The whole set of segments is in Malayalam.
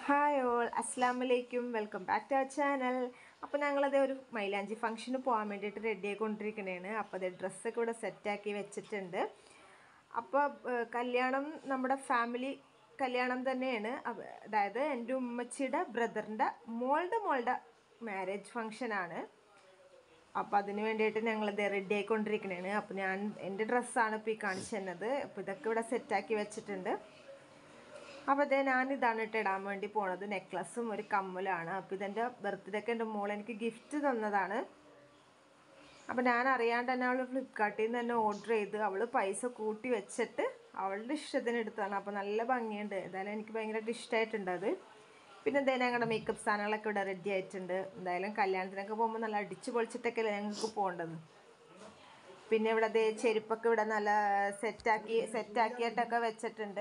ഹായ് ഓൾ അസ്സാം വലൈക്കും welcome back to our channel അപ്പോൾ ഞങ്ങളത് ഒരു മൈലാഞ്ചി ഫംഗ്ഷന് പോകാൻ വേണ്ടിയിട്ട് റെഡി ആയിക്കൊണ്ടിരിക്കണേണ് അപ്പോൾ അത് ഡ്രസ്സൊക്കെ ഇവിടെ സെറ്റാക്കി വെച്ചിട്ടുണ്ട് അപ്പോൾ ഏഹ്, കല്യാണം നമ്മുടെ ഫാമിലി കല്യാണം തന്നെയാണ് അവ- അതായത് എൻ്റെ ഉമ്മച്ചിയുടെ ബ്രദറിൻ്റെ മോളുടെ മോളുടെ മാരേജ് ഫംഗ്ഷനാണ് അപ്പോൾ അതിന് വേണ്ടിയിട്ട് ഞങ്ങളിത് റെഡി ആയിക്കൊണ്ടിരിക്കണേണ് അപ്പോൾ ഞാൻ എൻ്റെ ഡ്രസ്സാണ് ഇപ്പോൾ ഈ കാണിച്ചു തന്നത് അപ്പോൾ ഇതൊക്കെ ഇവിടെ സെറ്റാക്കി വെച്ചിട്ടുണ്ട് അപ്പോൾ അതേ ഞാൻ ഇതാണ് ഇട്ട് ഇടാൻ വേണ്ടി പോണത് നെക്ലസും ഒരു കമ്മലാണ് അപ്പോൾ ഇതെൻ്റെ ബർത്ത്ഡേക്ക് എൻ്റെ മോൾ എനിക്ക് ഗിഫ്റ്റ് തന്നതാണ് അപ്പോൾ ഞാൻ അറിയാണ്ട് തന്നെ അവൾ ഫ്ലിപ്കാർട്ടിൽ നിന്ന് തന്നെ ഓർഡർ ചെയ്ത് അവൾ പൈസ കൂട്ടി വെച്ചിട്ട് അവളുടെ ഇഷ്ടത്തിന് എടുത്തതാണ് അപ്പോൾ നല്ല ഭംഗിയുണ്ട് ഏതായാലും എനിക്ക് ഭയങ്കരമായിട്ട് ഇഷ്ടമായിട്ടുണ്ട് അത് പിന്നെ എന്തായാലും ഞങ്ങളുടെ മേക്കപ്പ് സാധനങ്ങളൊക്കെ ഇവിടെ റെഡി ആയിട്ടുണ്ട് എന്തായാലും കല്യാണത്തിനൊക്കെ പോകുമ്പോൾ നല്ല അടിച്ച് പൊളിച്ചിട്ടൊക്കെയല്ലേ ഞങ്ങൾക്ക് പോകേണ്ടത് പിന്നെ ഇവിടെ ദേ ചെരുപ്പൊക്കെ ഇവിടെ നല്ല സെറ്റാക്കി സെറ്റാക്കിയിട്ടൊക്കെ വെച്ചിട്ടുണ്ട്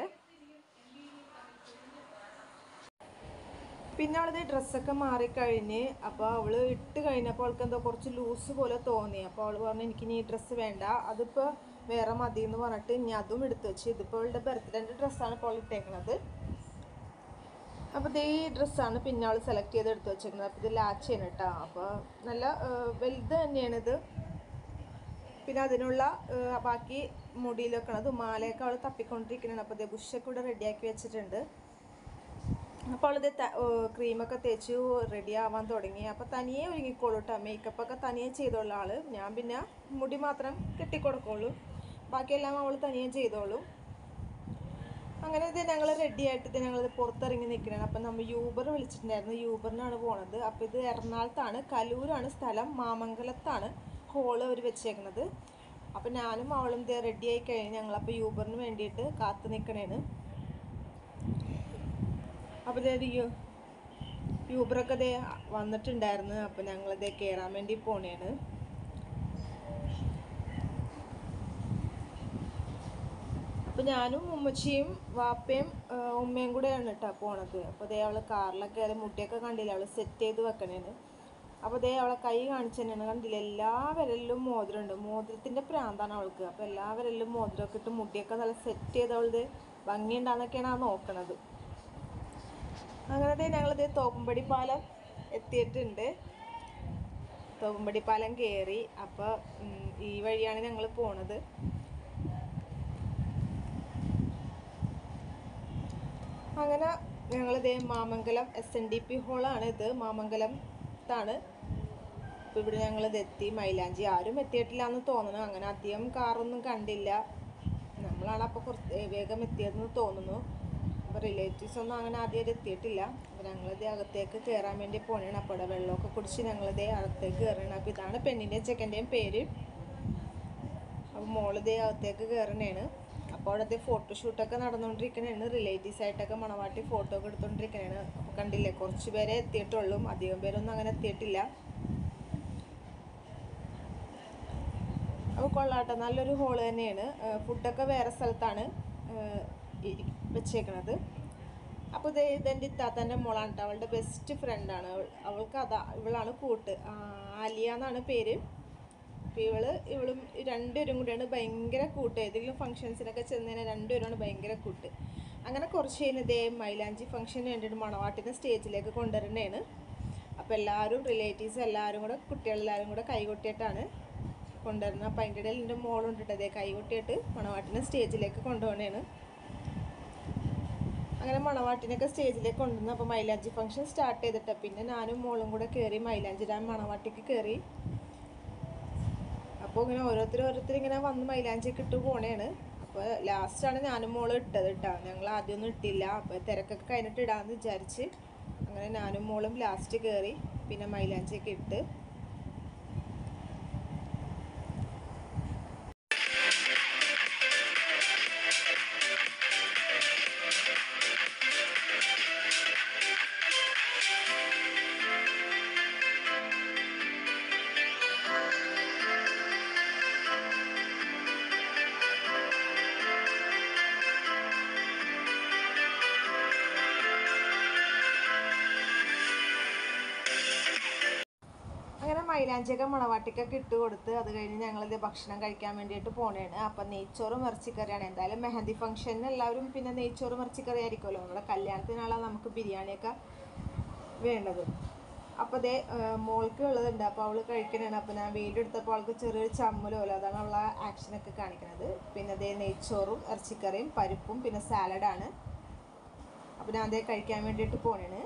പിന്നെ അവളത് ഡ്രസ്സൊക്കെ മാറിക്കഴിഞ്ഞ് അപ്പോൾ അവൾ ഇട്ട് കഴിഞ്ഞപ്പോൾ അവൾക്ക് എന്തോ കുറച്ച് ലൂസ് പോലെ തോന്നി അപ്പോൾ അവൾ പറഞ്ഞു എനിക്ക് ഇനി ഈ ഡ്രസ്സ് വേണ്ട അതിപ്പോൾ വേറെ മതി എന്ന് പറഞ്ഞിട്ട് ഇനി അതും എടുത്തു വെച്ച് ഇതിപ്പോൾ അവളുടെ ബർത്ത്ഡേൻ്റെ ഡ്രസ്സാണ് ഇപ്പോൾ അവൾ ഇട്ടേക്കണത് അപ്പോൾ ഇതേ ഈ ഡ്രസ്സാണ് പിന്നെ അവൾ സെലക്ട് ചെയ്ത് എടുത്തു വെച്ചേക്കുന്നത് അപ്പോൾ ഇത് ലാച്ചയാണ് കേട്ടോ അപ്പോൾ നല്ല ആ, വലുത് തന്നെയാണിത് പിന്നെ അതിനുള്ള ആ, ബാക്കി മുടിയിൽ വെക്കണത് മാലയൊക്കെ അവൾ തപ്പിക്കൊണ്ടിരിക്കുന്നതാണ് അപ്പോൾ ഇതേ ബുഷൊക്കെ ഇവിടെ റെഡിയാക്കി വെച്ചിട്ടുണ്ട് അപ്പോൾ അവളിത് ക്രീമൊക്കെ തേച്ച് റെഡി ആവാൻ തുടങ്ങി അപ്പോൾ തനിയെ ഒരുങ്ങിക്കോളൂ കേട്ടോ മേക്കപ്പൊക്കെ തനിയെ ചെയ്തോളൂ ആള് ഞാൻ പിന്നെ മുടി മാത്രം കെട്ടിക്കൊടുക്കുള്ളൂ ബാക്കിയെല്ലാം അവൾ തനിയെ ചെയ്തോളും അങ്ങനെ ഇത് ഞങ്ങൾ റെഡി ആയിട്ട് ഇത് ഞങ്ങൾ പുറത്തിറങ്ങി നിൽക്കുകയാണ് അപ്പം നമ്മൾ യൂബർ വിളിച്ചിട്ടുണ്ടായിരുന്നു യൂബറിനാണ് പോണത് അപ്പോൾ ഇത് എറണാകുളത്താണ് കലൂരാണ് സ്ഥലം മാമംഗലത്താണ് ഹോള് അവർ വെച്ചേക്കുന്നത് അപ്പം ഞാനും അവളും ഇത് റെഡി ആയി കഴിഞ്ഞ് ഞങ്ങളപ്പോൾ യൂബറിന് വേണ്ടിയിട്ട് കാത്തു നിൽക്കണേണ് അപ്പോൾ ഇതേ യു യൂബറൊക്കെ ദേ വന്നിട്ടുണ്ടായിരുന്നു അപ്പോൾ ഞങ്ങളിതേ കയറാൻ വേണ്ടി പോണേണ് അപ്പോൾ ഞാനും ഉമ്മച്ചിയും വാപ്പയും ആ, ഉമ്മയും കൂടെയാണ് കേട്ടോ പോണത് അപ്പോൾ ദേ അവൾ കാറിലൊക്കെ കയറി മുട്ടിയൊക്കെ കണ്ടില്ല അവൾ സെറ്റ് ചെയ്ത് വെക്കണേന് അപ്പോൾ ദേ അവളെ കൈ കാണിച്ചു തന്നെയാണ് കണ്ടില്ല എല്ലാ വിരലിലും മോതിരമുണ്ട് മോതിരത്തിൻ്റെ പ്രാന്താണ് അവൾക്ക് അപ്പോൾ എല്ലാ വിരലിലും മോതിരമൊക്കെ ഇട്ട് മുടിയൊക്കെ നല്ല സെറ്റ് ചെയ്ത് അവളത് ഭംഗിയുണ്ടാന്നൊക്കെയാണ് ആ നോക്കണത് അങ്ങനെ ഞങ്ങളിത് തോപ്പുംപടി പാലം എത്തിയിട്ടുണ്ട് തോപ്പുംപടി പാലം കയറി അപ്പോൾ ഈ വഴിയാണ് ഞങ്ങൾ പോണത് അങ്ങനെ ഞങ്ങളിത് Mamangalam S N D P ഹോളാണ് ഇത് മാമംഗലത്താണ് അപ്പോൾ ഇവിടെ ഞങ്ങളിത് എത്തി മൈലാഞ്ചി ആരും എത്തിയിട്ടില്ല എന്ന് തോന്നുന്നു അങ്ങനെ അധികം കാറൊന്നും കണ്ടില്ല നമ്മളാണ് അപ്പോൾ കുറച്ച് വേഗം എത്തിയതെന്ന് തോന്നുന്നു അപ്പോൾ റിലേറ്റീവ്സ് ഒന്നും അങ്ങനെ ആദ്യം എത്തിയിട്ടില്ല അപ്പോൾ ഞങ്ങളിത് അകത്തേക്ക് കയറാൻ വേണ്ടി പോകണേണ് അപ്പോൾ ഇവിടെ വെള്ളമൊക്കെ കുടിച്ച് ഞങ്ങളിതേ അകത്തേക്ക് കയറണം അപ്പോൾ ഇതാണ് പെണ്ണിൻ്റെയും ചെക്കൻ്റെയും പേര് അപ്പോൾ മോളിതേ അകത്തേക്ക് കയറണേണ് അപ്പോൾ അവിടുത്തെ ഫോട്ടോഷൂട്ടൊക്കെ നടന്നുകൊണ്ടിരിക്കണേണ് റിലേറ്റീവ്സ് ആയിട്ടൊക്കെ മണവാട്ടി ഫോട്ടോ ഒക്കെ എടുത്തുകൊണ്ടിരിക്കണേണ് അപ്പോൾ കണ്ടില്ലേ കുറച്ച് പേരെ എത്തിയിട്ടുള്ളൂ അധികം പേരൊന്നും അങ്ങനെ എത്തിയിട്ടില്ല അപ്പോൾ കൊള്ളാട്ടെ നല്ലൊരു ഹോള് തന്നെയാണ് ഏഹ് ഫുഡൊക്കെ വേറെ സ്ഥലത്താണ് ഏഹ് ഇരി- വെച്ചേക്കണത് അപ്പോൾ ഇത് ഇതെൻ്റെ ഇത്താത്തൻ്റെ മോളാണ് കേട്ടോ അവളുടെ ബെസ്റ്റ് ഫ്രണ്ടാണ് അവൾ അവൾക്ക് അതാ ഇവളാണ് കൂട്ട് ആ, ആലിയ എന്നാണ് പേര് അപ്പോൾ ഇവള് ഇവളും രണ്ടുപേരും കൂടിയാണ് ഭയങ്കര കൂട്ട് ഏതെങ്കിലും ഫംഗ്ഷൻസിനൊക്കെ ചെന്ന് കഴിഞ്ഞാൽ രണ്ടുപേരാണ് ഭയങ്കര കൂട്ട് അങ്ങനെ കുറച്ച് കഴിഞ്ഞ് ഇതേ മൈലാഞ്ചി ഫംഗ്ഷന് വേണ്ടിയിട്ട് മണവാട്ടിനെ സ്റ്റേജിലേക്ക് കൊണ്ടുവരണേണ് അപ്പോൾ എല്ലാവരും റിലേറ്റീവ്സ് എല്ലാവരും കൂടെ കുട്ടികളെല്ലാവരും കൂടെ കൈകൊട്ടിയിട്ടാണ് കൊണ്ടുവരുന്നത് അപ്പോൾ അതിൻ്റെ ഇടയിൽ എൻ്റെ മോളുണ്ട് കേട്ടോ അതേ കൈകൊട്ടിയിട്ട് മണവാട്ടിനെ സ്റ്റേജിലേക്ക് കൊണ്ടുപോകണേണ് അങ്ങനെ മണവാട്ടിനൊക്കെ സ്റ്റേജിലേക്ക് കൊണ്ടുവന്നു അപ്പോൾ മൈലാഞ്ചി ഫംഗ്ഷൻ സ്റ്റാർട്ട് ചെയ്തിട്ട് പിന്നെ ഞാനും മോളും കൂടെ കയറി മൈലാഞ്ചി ഇടാൻ മണവാട്ടിക്ക് കയറി അപ്പോൾ ഇങ്ങനെ ഓരോരുത്തർ ഓരോരുത്തർ ഇങ്ങനെ വന്ന് മൈലാഞ്ചിയൊക്കെ ഇട്ട് പോണേണ് അപ്പോൾ ലാസ്റ്റാണ് ഞാനും മോളും ഇട്ടത് കേട്ടോ ഞങ്ങൾ ആദ്യമൊന്നും ഇട്ടില്ല അപ്പോൾ തിരക്കൊക്കെ കഴിഞ്ഞിട്ട് ഇടാമെന്ന് വിചാരിച്ച് അങ്ങനെ ഞാനും മോളും ലാസ്റ്റ് കയറി പിന്നെ മൈലാഞ്ചിയൊക്കെ ഇട്ട് മൈലാഞ്ചിയൊക്കെ മണവാട്ടിക്കൊക്കെ ഇട്ട് കൊടുത്ത് അത് കഴിഞ്ഞ് ഞങ്ങളിത് ഭക്ഷണം കഴിക്കാൻ വേണ്ടിയിട്ട് പോണേണ് അപ്പം നെയ്ച്ചോറും ഇറച്ചിക്കറിയാണ് എന്തായാലും മെഹന്തി ഫംഗ്ഷന് എല്ലാവരും പിന്നെ നെയ്ച്ചോറും ഇറച്ചിക്കറി ആയിരിക്കുമല്ലോ നമ്മുടെ കല്യാണത്തിനാണ് നമുക്ക് ബിരിയാണിയൊക്കെ വേണ്ടത് അപ്പോൾ അതേ മോൾക്ക് ഉള്ളതുണ്ട് അപ്പോൾ അവൾ കഴിക്കണതാണ് അപ്പോൾ ഞാൻ വീഡിയോ എടുത്തപ്പോൾ അവൾക്ക് ചെറിയൊരു ചമ്മല് പോലെ അതാണ് അവളെ ആക്ഷനൊക്കെ കാണിക്കുന്നത് പിന്നെ അതേ നെയ്ച്ചോറും ഇറച്ചിക്കറിയും പരിപ്പും പിന്നെ സാലഡാണ് അപ്പോൾ ഞാൻ അതേ കഴിക്കാൻ വേണ്ടിയിട്ട് പോണേണ്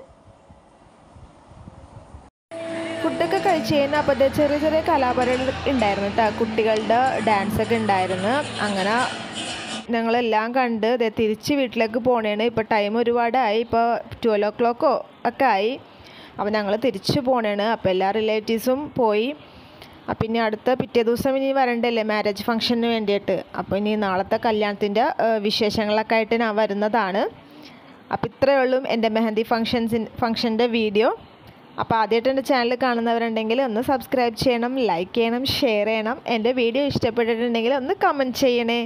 ഫുഡൊക്കെ കഴിച്ച് കഴിഞ്ഞാൽ അപ്പോൾ ദേ ചെറിയ ചെറിയ കലാപരിപാടികൾ ഉണ്ടായിരുന്നു കേട്ടോ കുട്ടികളുടെ ഡാൻസൊക്കെ ഉണ്ടായിരുന്നു അങ്ങനെ ഞങ്ങളെല്ലാം കണ്ട് ദേ തിരിച്ച് വീട്ടിലേക്ക് പോണേണ് ഇപ്പോൾ ടൈം ഒരുപാടായി ഇപ്പോൾ ട്വൽവ് ഓ ക്ലോക്കോ ഒക്കെ ആയി അപ്പോൾ ഞങ്ങൾ തിരിച്ച് പോണേണ് അപ്പോൾ എല്ലാ റിലേറ്റീവ്സും പോയി അപ്പം ഇനി അടുത്ത പിറ്റേ ദിവസം ഇനി വരണ്ടല്ലേ മാരേജ് ഫംഗ്ഷന് വേണ്ടിയിട്ട് അപ്പോൾ ഇനി നാളത്തെ കല്യാണത്തിൻ്റെ വിശേഷങ്ങളൊക്കെ ആയിട്ട് ഞാൻ വരുന്നതാണ് അപ്പോൾ ഇത്രയേ ഉള്ളൂ എൻ്റെ മെഹന്തി ഫംഗ്ഷൻസിൻ ഫംഗ്ഷൻ്റെ വീഡിയോ അപ്പോൾ ആദ്യമായിട്ട് എൻ്റെ ചാനൽ കാണുന്നവരുണ്ടെങ്കിൽ ഒന്ന് സബ്സ്ക്രൈബ് ചെയ്യണം ലൈക്ക് ചെയ്യണം ഷെയർ ചെയ്യണം എൻ്റെ വീഡിയോ ഇഷ്ടപ്പെട്ടിട്ടുണ്ടെങ്കിൽ ഒന്ന് കമൻറ്റ് ചെയ്യണേ